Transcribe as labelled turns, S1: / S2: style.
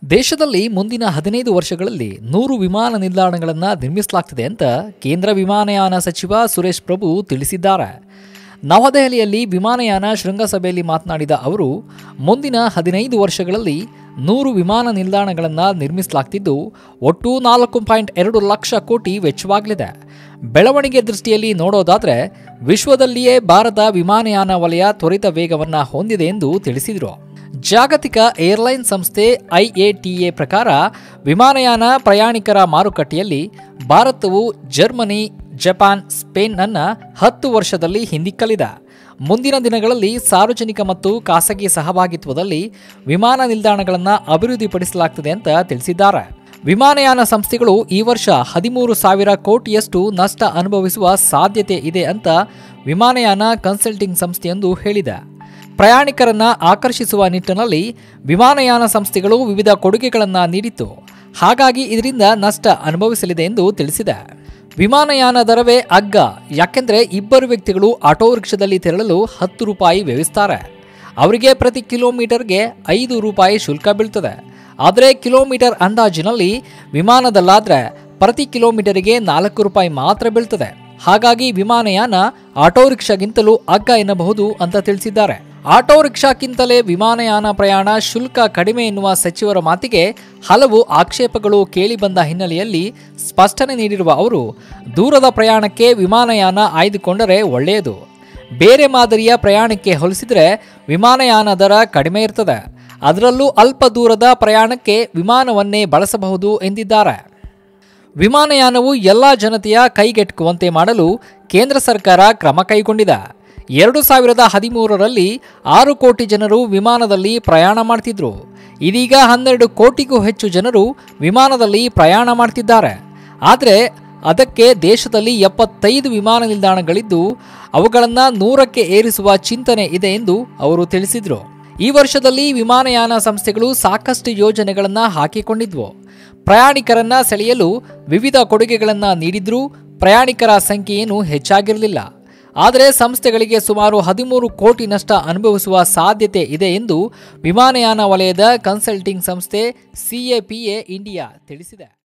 S1: ದೇಶದಲ್ಲಿ ಮುಂದಿನ ಹದಿನೈದು ವರ್ಷಗಳಲ್ಲಿ ನೂರು ವಿಮಾನ ನಿಲ್ದಾಣಗಳನ್ನು ನಿರ್ಮಿಸಲಾಗ್ತಿದೆ ಅಂತ ಕೇಂದ್ರ ವಿಮಾನಯಾನ ಸಚಿವ ಸುರೇಶ್ ಪ್ರಭು ತಿಳಿಸಿದ್ದಾರೆ ನವದೆಹಲಿಯಲ್ಲಿ ವಿಮಾನಯಾನ ಶೃಂಗಸಭೆಯಲ್ಲಿ ಮಾತನಾಡಿದ ಅವರು ಮುಂದಿನ ಹದಿನೈದು ವರ್ಷಗಳಲ್ಲಿ ನೂರು ವಿಮಾನ ನಿಲ್ದಾಣಗಳನ್ನು ನಿರ್ಮಿಸಲಾಗ್ತಿದ್ದು ಒಟ್ಟು ನಾಲ್ಕು ಪಾಯಿಂಟ್ ಎರಡು ಲಕ್ಷ ಕೋಟಿ ವೆಚ್ಚವಾಗಲಿದೆ ಬೆಳವಣಿಗೆ ದೃಷ್ಟಿಯಲ್ಲಿ ನೋಡೋದಾದರೆ ವಿಶ್ವದಲ್ಲಿಯೇ ಭಾರತ ವಿಮಾನಯಾನ ವಲಯ ತ್ವರಿತ ವೇಗವನ್ನು ಹೊಂದಿದೆ ಎಂದು ತಿಳಿಸಿದರು ಜಾಗತಿಕ ಏರ್ಲೈನ್ ಸಂಸ್ಥೆ ಐಎಟಿಎ ಪ್ರಕಾರ ವಿಮಾನಯಾನ ಪ್ರಯಾಣಿಕರ ಮಾರುಕಟ್ಟೆಯಲ್ಲಿ ಭಾರತವು ಜರ್ಮನಿ ಜಪಾನ್ ಸ್ಪೇನ್ ಅನ್ನ ಹತ್ತು ವರ್ಷದಲ್ಲಿ ಹಿಂದಿಕ್ಕಲಿದೆ ಮುಂದಿನ ದಿನಗಳಲ್ಲಿ ಸಾರ್ವಜನಿಕ ಮತ್ತು ಖಾಸಗಿ ಸಹಭಾಗಿತ್ವದಲ್ಲಿ ವಿಮಾನ ನಿಲ್ದಾಣಗಳನ್ನು ಅಭಿವೃದ್ಧಿಪಡಿಸಲಾಗ್ತದೆ ಅಂತ ತಿಳಿಸಿದ್ದಾರೆ ವಿಮಾನಯಾನ ಸಂಸ್ಥೆಗಳು ಈ ವರ್ಷ ಹದಿಮೂರು ಸಾವಿರ ಕೋಟಿಯಷ್ಟು ನಷ್ಟ ಅನುಭವಿಸುವ ಸಾಧ್ಯತೆ ಇದೆ ಅಂತ ವಿಮಾನಯಾನ ಕನ್ಸಲ್ಟಿಂಗ್ ಸಂಸ್ಥೆಯೊಂದು ಹೇಳಿದೆ ಪ್ರಯಾಣಿಕರನ್ನ ಆಕರ್ಷಿಸುವ ನಿಟ್ಟಿನಲ್ಲಿ ವಿಮಾನಯಾನ ಸಂಸ್ಥೆಗಳು ವಿವಿಧ ಕೊಡುಗೆಗಳನ್ನು ನೀಡಿತ್ತು ಹಾಗಾಗಿ ಇದರಿಂದ ನಷ್ಟ ಅನುಭವಿಸಲಿದೆ ಎಂದು ತಿಳಿಸಿದೆ ವಿಮಾನಯಾನ ದರವೇ ಅಗ್ಗ ಯಾಕೆಂದ್ರೆ ಇಬ್ಬರು ವ್ಯಕ್ತಿಗಳು ಆಟೋ ರಿಕ್ಷಾದಲ್ಲಿ ತೆರಳಲು ಹತ್ತು ರೂಪಾಯಿ ವ್ಯಯಿಸ್ತಾರೆ ಅವರಿಗೆ ಪ್ರತಿ ಕಿಲೋಮೀಟರ್ಗೆ ಐದು ರೂಪಾಯಿ ಶುಲ್ಕ ಬೀಳ್ತದೆ ಆದರೆ ಕಿಲೋಮೀಟರ್ ಅಂದಾಜಿನಲ್ಲಿ ವಿಮಾನದಲ್ಲಾದ್ರೆ ಪ್ರತಿ ಕಿಲೋಮೀಟರ್ಗೆ ನಾಲ್ಕು ರೂಪಾಯಿ ಮಾತ್ರ ಬೀಳ್ತದೆ ಹಾಗಾಗಿ ವಿಮಾನಯಾನ ಆಟೋ ರಿಕ್ಷಾಗಿಂತಲೂ ಅಗ್ಗ ಎನ್ನಬಹುದು ಅಂತ ತಿಳಿಸಿದ್ದಾರೆ ಆಟೋ ರಿಕ್ಷಾಕ್ಕಿಂತಲೇ ವಿಮಾನಯಾನ ಪ್ರಯಾಣ ಶುಲ್ಕ ಕಡಿಮೆ ಎನ್ನುವ ಸಚಿವರ ಮಾತಿಗೆ ಹಲವು ಆಕ್ಷೇಪಗಳು ಕೇಳಿಬಂದ ಹಿನ್ನೆಲೆಯಲ್ಲಿ ಸ್ಪಷ್ಟನೆ ನೀಡಿರುವ ಅವರು ದೂರದ ಪ್ರಯಾಣಕ್ಕೆ ವಿಮಾನಯಾನ ಆಯ್ದುಕೊಂಡರೆ ಒಳ್ಳೆಯದು ಬೇರೆ ಮಾದರಿಯ ಪ್ರಯಾಣಕ್ಕೆ ಹೋಲಿಸಿದರೆ ವಿಮಾನಯಾನ ದರ ಕಡಿಮೆ ಇರ್ತದೆ ಅದರಲ್ಲೂ ಅಲ್ಪ ದೂರದ ಪ್ರಯಾಣಕ್ಕೆ ವಿಮಾನವನ್ನೇ ಬಳಸಬಹುದು ಎಂದಿದ್ದಾರೆ ವಿಮಾನಯಾನವು ಎಲ್ಲ ಜನತೆಯ ಕೈಗೆಟುಕುವಂತೆ ಮಾಡಲು ಕೇಂದ್ರ ಸರ್ಕಾರ ಕ್ರಮ ಕೈಗೊಂಡಿದೆ ಎರಡು ಸಾವಿರದ ಹದಿಮೂರರಲ್ಲಿ ಆರು ಕೋಟಿ ಜನರು ವಿಮಾನದಲ್ಲಿ ಪ್ರಯಾಣ ಮಾಡ್ತಿದ್ರು ಇದೀಗ ಹನ್ನೆರಡು ಕೋಟಿಗೂ ಹೆಚ್ಚು ಜನರು ವಿಮಾನದಲ್ಲಿ ಪ್ರಯಾಣ ಮಾಡ್ತಿದ್ದಾರೆ ಆದರೆ ಅದಕ್ಕೆ ದೇಶದಲ್ಲಿ ಎಪ್ಪತ್ತೈದು ವಿಮಾನ ನಿಲ್ದಾಣಗಳಿದ್ದು ಅವುಗಳನ್ನು ನೂರಕ್ಕೆ ಏರಿಸುವ ಚಿಂತನೆ ಇದೆ ಎಂದು ಅವರು ತಿಳಿಸಿದರು ಈ ವರ್ಷದಲ್ಲಿ ವಿಮಾನಯಾನ ಸಂಸ್ಥೆಗಳು ಸಾಕಷ್ಟು ಯೋಜನೆಗಳನ್ನು ಹಾಕಿಕೊಂಡಿದ್ವು ಪ್ರಯಾಣಿಕರನ್ನ ಸೆಳೆಯಲು ವಿವಿಧ ಕೊಡುಗೆಗಳನ್ನು ನೀಡಿದ್ರೂ ಪ್ರಯಾಣಿಕರ ಸಂಖ್ಯೆಯೇನು ಹೆಚ್ಚಾಗಿರಲಿಲ್ಲ ಆದರೆ ಸಂಸ್ಥೆಗಳಿಗೆ ಸುಮಾರು ಹದಿಮೂರು ಕೋಟಿ ನಷ್ಟ ಅನುಭವಿಸುವ ಸಾಧ್ಯತೆ ಇದೆ ಎಂದು ವಿಮಾನಯಾನ ವಲಯದ ಕನ್ಸಲ್ಟಿಂಗ್ ಸಂಸ್ಥೆ ಸಿಎಪಿಎ ಇಂಡಿಯಾ ತಿಳಿಸಿದೆ